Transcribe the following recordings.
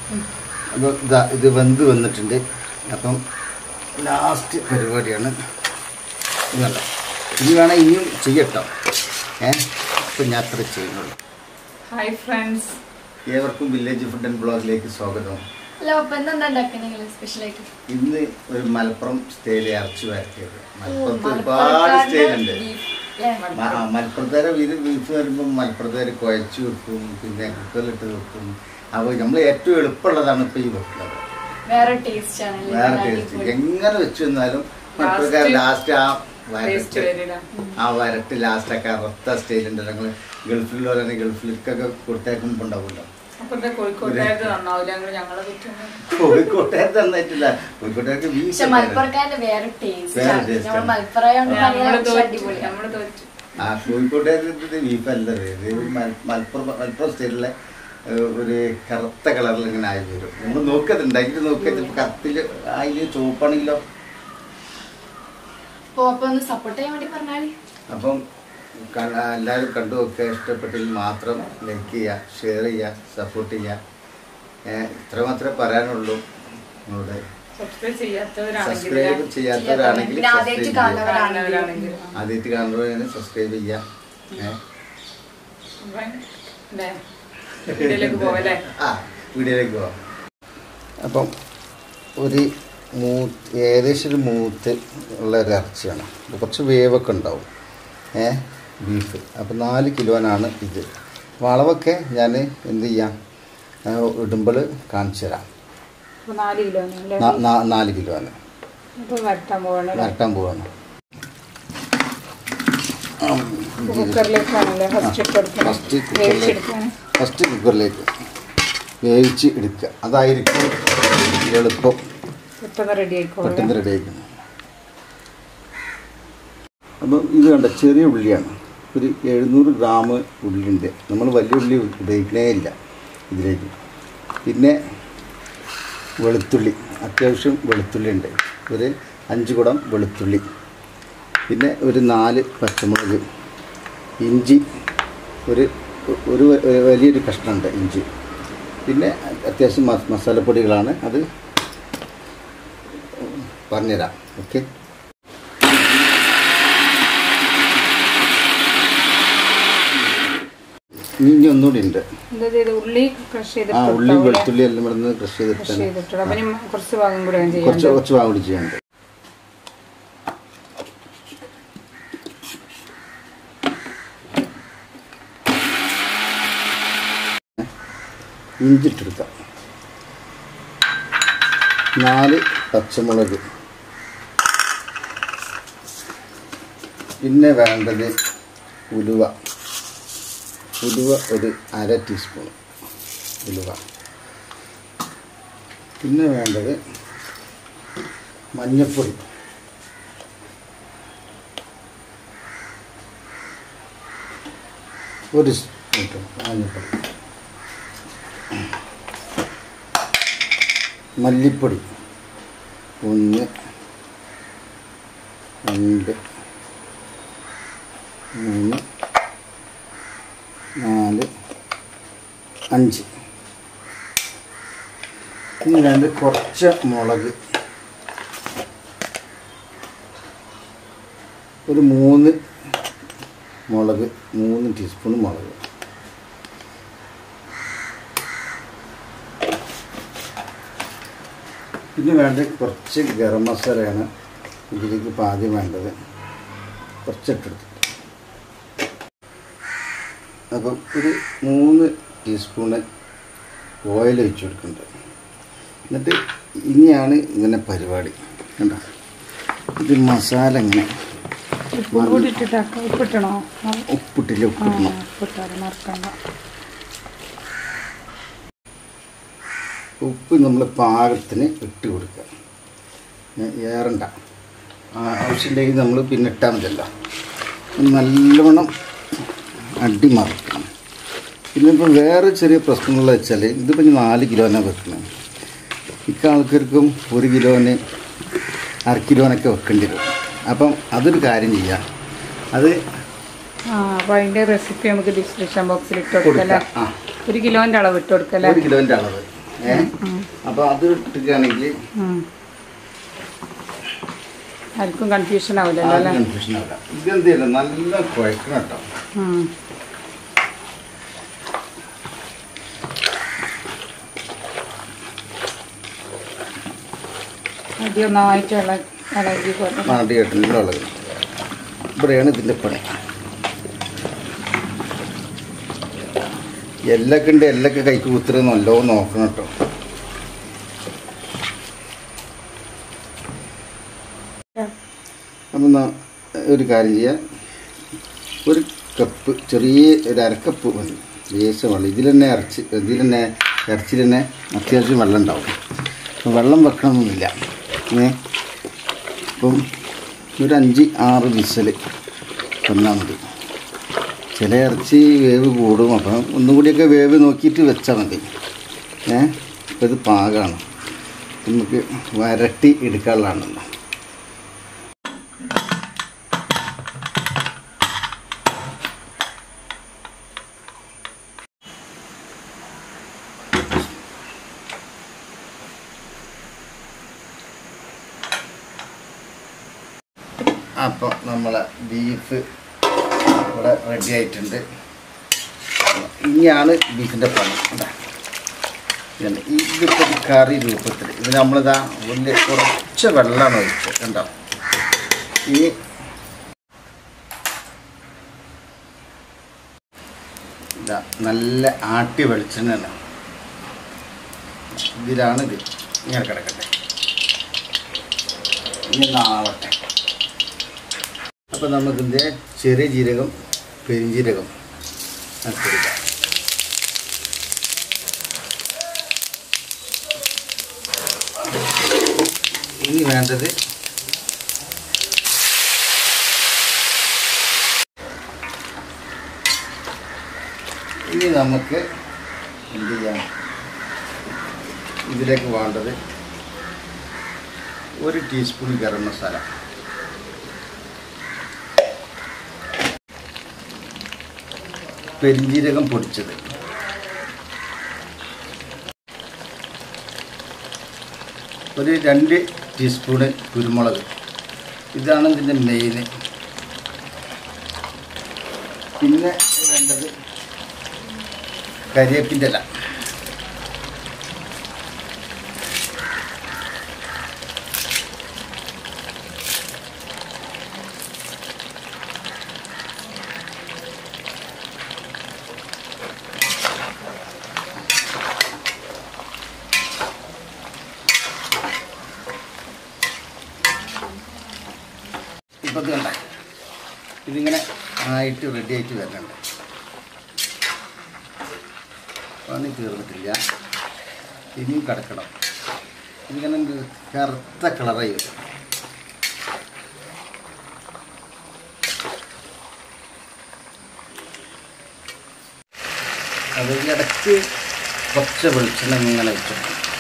അപ്പോൾ ഇതാ ഇത് വെന്ത് വന്നിട്ടുണ്ട് അപ്പം ലാസ്റ്റ് പരിപാടിയാണ് ഇതല്ല ഇനി വേണം ഇനിയും ചെയ്യട്ടോ ഏ അപ്പം ഞാൻ അത്ര ചെയ്യുന്നുള്ളൂ ഹായ് ഫ്രണ്ട്സ് ഏവർക്കും വില്ലേജ് ഫുഡ് ആൻഡ് ബ്ലോഗിലേക്ക് സ്വാഗതം അല്ല അപ്പൊ എന്താ ഉണ്ടാക്കുന്നത് സ്പെഷ്യലായിട്ട് ഇന്ന് ഒരു മലപ്പുറം സ്റ്റൈലിൽ ഇറച്ചി വരട്ടിയത് മലപ്പുറത്ത് ഒരുപാട് സ്റ്റൈലുണ്ട് മ- ആ, മലപ്പുറത്തുകാരെ ഇത് ബീഫ് വരുമ്പോൾ മലപ്പുറത്തുകാർ കുഴച്ച് വെക്കും പിന്നെ കുക്കറിലിട്ട് വെക്കും അപ്പോൾ നമ്മൾ ഏറ്റവും എളുപ്പമുള്ളതാണ് ഇപ്പോൾ ഈ വെക്കുന്നത് വേറെ ടേസ്റ്റ് ആണ് വേറെ ടേസ്റ്റ് എങ്ങനെ വെച്ച് വന്നാലും മലപ്പുറക്കാർ ലാസ്റ്റ് ആ ടേസ്റ്റ് വരട്ട് വരില്ല ആ വരട്ട് ലാസ്റ്റ് ഒക്കെ കറുത്ത സ്റ്റൈലുണ്ട് ഞങ്ങൾ ഗൾഫിലുള്ള ഗൾഫിലേക്കൊക്കെ കൊടുത്തേക്കുമ്പോൾ ഉണ്ടാവുമല്ലോ അപ്പൊ എന്താ കോഴിക്കോട്ടുകാർക്ക് നന്നാവില്ല ഞങ്ങൾ ഞങ്ങളെ പറ്റുന്നു കോഴിക്കോട്ടുകാർ തന്നിട്ടില്ല കോഴിക്കോട്ടുകാർക്ക് പക്ഷെ വീശ മലപ്പുറക്കാരന്റെ വേറെ ടേസ്റ്റ് വേറെ ആണ് taste നമ്മൾ ആണ്. മലപ്പുറം നമ്മള് തോറ്റു അടിപൊളിയാണ് നമ്മള് തോറ്റു ആ കോഴിക്കോട്ടുകാരുടെ ബീഫല്ല ഇത് മല- മലപ്പുറം മലപ്പുറം സ്റ്റേറ്റിലെ ഏഹ്, ഒരു കറുത്ത കളറിൽ ഇങ്ങനെ ആയി വരും നമ്മൾ നോക്കത് ഉണ്ടാക്കിയിട്ട് നോക്കിയത് കറുത്തിൽ അതിൽ ചുവപ്പാണെങ്കിലോ അപ്പൊ അപ്പൊ ഒന്ന് സപ്പോർട്ട് ചെയ്യാൻ വേണ്ടി പറഞ്ഞാല് അപ്പം ക- എല്ലാവരും കണ്ടു നോക്കുക ഇഷ്ടപ്പെട്ടെങ്കിൽ മാത്രം ലൈക്ക് ചെയ്യുക ഷെയർ ചെയ്യുക സപ്പോർട്ട് ചെയ്യുക ഏഹ്, ഇത്ര മാത്രമേ പറയാനുള്ളൂ നിങ്ങളുടെ സബ്സ്ക്രൈബ് ചെയ്യാത്തവരാണെങ്കിൽ സബ്സ്ക്രൈബ് ചെയ്യാത്തവരാണെങ്കിൽ പിന്നെ ആദ്യമായിട്ട് സബ്സ്ക്രൈബ് ചെയ്യുക കാണുന്നവരാണെങ്കിൽ കാണുന്നവരാണെങ്കിൽ ആദ്യമായിട്ട് കാണുന്നവരാണെങ്കിൽ സബ്സ്ക്രൈബ് ചെയ്യുക ഏഹ് അല്ലേ വീട്ടിലേക്ക് പോവല്ലേ ആ വീഡിയോയിലേക്ക് പോവാം അപ്പം ഒരു മൂ ഏകദേശം ഒരു മൂത്ത് ഉള്ള ഒരു ഇറച്ചിയാണ് അപ്പോൾ കുറച്ച് വേവൊക്കെ ഉണ്ടാവും ഏ ബീഫ് അപ്പോൾ നാല് കിലോനാണ് ഇത് അപ്പോൾ അളവൊക്കെ ഞാൻ എന്ത് ചെയ്യാം ആ, ഇടുമ്പോൾ കാണിച്ചു തരാം അപ്പൊ നാല് കിലോ അല്ലേ നാ- നാ- നാല് കിലോന് അപ്പൊ വരട്ടാൻ പോകണം വരട്ടാൻ പോവാണ് കുക്കറിലേക്കാണല്ലേ ഫസ്റ്റ് ഇട്ട് കൊടുക്കണം ഫസ്റ്റ് വേവിച്ചെടുക്കാൻ ഫസ്റ്റ് കുക്കറിലേക്ക് വേവിച്ച് എടുക്കുക അതായിരിക്കും എളുപ്പം പെട്ടെന്ന് റെഡി ആയിക്കോളൂ പെട്ടെന്ന് റെഡി ആക്കണം അപ്പം ഇത് കണ്ട ചെറിയ ഉള്ളിയാണ് ഒരു എഴുന്നൂറ് ഗ്രാം ഉള്ളിയുണ്ട് നമ്മൾ വലിയ ഉള്ളി ഉപയോഗിക്കണേ ഇല്ല ഇതിലേക്ക് പിന്നെ വെളുത്തുള്ളി അത്യാവശ്യം വെളുത്തുള്ളി ഉണ്ട് ഒരു അഞ്ച് കുടം വെളുത്തുള്ളി പിന്നെ ഒരു നാല് പച്ചമുളക് ഇഞ്ചി ഒരു ഒരു ഒരു വലിയൊരു കഷ്ണമുണ്ട് ഇഞ്ചി പിന്നെ അത്യാവശ്യം മസ് മസാലപ്പൊടികളാണ് അത് പറഞ്ഞുതരാം ഓക്കെ ഇനി ഇനി ഒന്നുകൂടി ഉണ്ട് എന്താ ചെയ്ത് ഉള്ളി ക്രഷ് ആ ഉള്ളി ചെയ്തിട്ട് വെളുത്തുള്ളി എല്ലാം ഇവിടെ നിന്ന് ക്രഷ് ക്രഷ് ചെയ്തിട്ടാണ് ചെയ്തിട്ട് അപ്പൊ ഇനി കുറച്ച് ഭാഗം കൂടെ ഞാൻ കുറച്ച് ചെയ്യാം കുറച്ച് ഭാഗം കൂടി ചെയ്യാനുണ്ട് ഇഞ്ചി ഇട്ടെടുക്കാം നാല് പച്ചമുളക് പിന്നെ വേണ്ടത് ഉലുവ ഉലുവ ഒരു അര ടീസ്പൂൺ ഉലുവ പിന്നെ വേണ്ടത് മഞ്ഞൾപ്പൊടി ഒരു സ്പൂൺ ഇട്ടോ, മഞ്ഞൾപ്പൊടി മല്ലിപ്പൊടി ഒന്ന് രണ്ട് മൂന്ന് നാല് അഞ്ച് ഇനി രണ്ട് കുറച്ച് മുളക് ഒരു മൂന്ന് മുളക് മൂന്ന് ടീസ്പൂൺ മുളക് പിന്നെ വേണ്ടത് കുറച്ച് ഗരം മസാലയാണ് ഇതിലേക്ക് ഇപ്പം ആദ്യം വേണ്ടത് കുറച്ചിട്ടെടുത്ത് അപ്പം ഒരു മൂന്ന് ടീസ്പൂണ് ഓയിൽ ഒഴിച്ച് കൊടുക്കുന്നുണ്ട് എന്നിട്ട് ഇനിയാണ് ഇങ്ങനെ പരിപാടി കണ്ടോ ഇത് മസാല ഇങ്ങനെ ഉപ്പും കൂടി ഇട്ടിട്ടാക്കാം ഉപ്പിട്ടണോ ആ, ഉപ്പിട്ടില്ല ആ, ഉപ്പിടണം ഉപ്പിട്ടാറ് മറക്കണ്ട ഉപ്പ് നമ്മൾ പാകത്തിന് ഇട്ട് കൊടുക്കുക ഏ- ഏറണ്ട ആ, ആവശ്യമില്ലെങ്കിൽ നമ്മൾ പിന്നെ ഇട്ടാൽ മതിയല്ലോ നല്ലവണ്ണം അടിമറക്കണം പിന്നെ ഇപ്പോൾ വേറെ ചെറിയ പ്രശ്നങ്ങൾ വെച്ചാൽ ഇതിപ്പോൾ ഇനി നാല് കിലോനാണ് വെക്കുന്നത് മിക്ക ആൾക്കാർക്കും ഒരു കിലോന് അര കിലോനൊക്കെ വെക്കേണ്ടി വരും അപ്പം അതൊരു കാര്യം ചെയ്യാം അത് ആ അപ്പൊ അതിന്റെ റെസിപ്പി നമുക്ക് ഡിസ്ക്രിപ്ഷൻ ബോക്സിൽ ഇട്ട് കൊടുക്കല്ലേ കൊടുക്കാം ആ ഒരു കിലോന്റെ അളവ് ഇട്ട് കൊടുക്കല്ലേ ഒരു കിലോൻ്റെ അളവ് ഏ അപ്പോൾ അത് ഇട്ടുകയാണെങ്കിൽ ഉം. ആർക്കും കൺഫ്യൂഷൻ ആവില്ലല്ലോ അല്ലേ കൺഫ്യൂഷൻ ആവില്ല ഇതെന്ത് ചെയ്യില്ല നല്ല കുഴക്കണം കേട്ടോ ഉം. അടി ഒന്നായിട്ട് ഇള ഇളകി പോലെ നാട്ടി കേട്ടില്ല ഉള്ളത് ഇവിടെയാണ് ഇതിൻ്റെ പണി എല്ലൊക്കെ ഉണ്ട് എല്ലൊക്കെ കൈക്ക് കുത്തിരി നല്ലോ നോക്കണം കേട്ടോ അപ്പം എന്നാ ഒരു കാര്യം ചെയ്യാം ഒരു കപ്പ് ചെറിയ ഒരു അരക്കപ്പ് മതി ലേശ വെള്ളം ഇതിൽ തന്നെ ഇറച്ചി ഇതിൽ തന്നെ ഇറച്ചിയിൽ തന്നെ അത്യാവശ്യം വെള്ളം ഉണ്ടാവും അപ്പം വെള്ളം വെക്കണമെന്നില്ല ഏ അപ്പം ഒരു അഞ്ച് ആറ് വിസൽ തന്നാൽ മതി ചില ഇറച്ചി വേവ് കൂടും അപ്പം ഒന്നും കൂടിയൊക്കെ വേവ് നോക്കിയിട്ട് വെച്ചാൽ മതി ഏ അപ്പം ഇത് പാകമാണ് നമുക്ക് വരട്ടി എടുക്കാനുള്ളതാണല്ലോ അപ്പോൾ നമ്മളെ ബീഫ് ഇവിടെ റെഡി ആയിട്ടുണ്ട് ഇനിയാണ് ബീഫിൻ്റെ പണി ഇതാ. ഇതാണ്. ഇതിപ്പോൾ ഒരു കറി രൂപത്തിൽ ഇത് നമ്മളിതാ വലിയ കുറച്ച് വെള്ളമാണ് ഒഴിച്ചത് കണ്ടോ ഈ ഇതാ നല്ല ആട്ടി വെളിച്ചെണ്ണയാണ് ഇതിലാണ് ഇത് ഇങ്ങനെ കിടക്കട്ടെ ഇനി നാവട്ടെ അപ്പോൾ നമുക്കിൻ്റെ ചെറിയ ജീരകം പെരിഞ്ജീരകം നട്ടെടുക്കാം ഇനി വേണ്ടത് ഇനി നമുക്ക് എന്ത് ചെയ്യാം ഇതിലേക്ക് വേണ്ടത് ഒരു ടീസ്പൂൺ ഗരം മസാല പെരിഞ്ജീരകം പൊടിച്ചത് ഒരു രണ്ട് ടീസ്പൂണ് കുരുമുളക് ഇതാണ് ഇതിൻ്റെ മെയിന് പിന്നെ വേണ്ടത് കരിയേപ്പിൻ്റെ ഇല ഇപ്പം ഇത് കണ്ട ഇതിങ്ങനെ ആയിട്ട് റെഡി ആയിട്ട് വരുന്നുണ്ട് പണി തീർന്നിട്ടില്ല ഇനിയും കിടക്കണം ഇതിങ്ങനെ ഒരു കറുത്ത കളറായി വരും അത് ഇടയ്ക്ക് കുറച്ച് വെളിച്ചെണ്ണ ഇങ്ങനെ വെച്ചു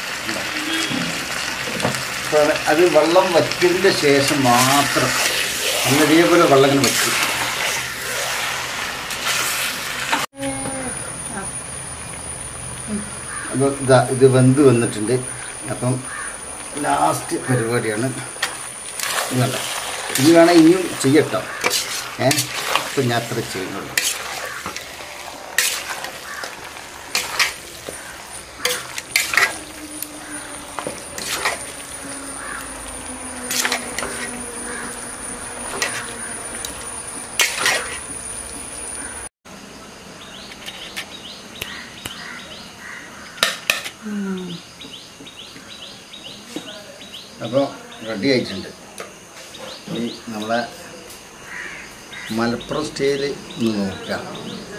അത് വെള്ളം വയ്ക്കുന്നതിൻ്റെ ശേഷം മാത്രം നമ്മൾ ഇതേപോലെ വെള്ളം ഇങ്ങനെ വെക്കും അപ്പോൾ ഇതാ ഇത് വെന്ത് വന്നിട്ടുണ്ട് അപ്പം ലാസ്റ്റ് പരിപാടിയാണ് ഇത് കണ്ടോ ഇനി വേണം ഇനിയും ചെയ്യട്ടോ ഏ അപ്പം ഞാൻ അത്ര ചെയ്യുന്നുള്ളൂ അപ്പോൾ റെഡി ആയിട്ടുണ്ട് ഈ നമ്മളെ മലപ്പുറം സ്റ്റൈല് ഒന്ന് നോക്കുക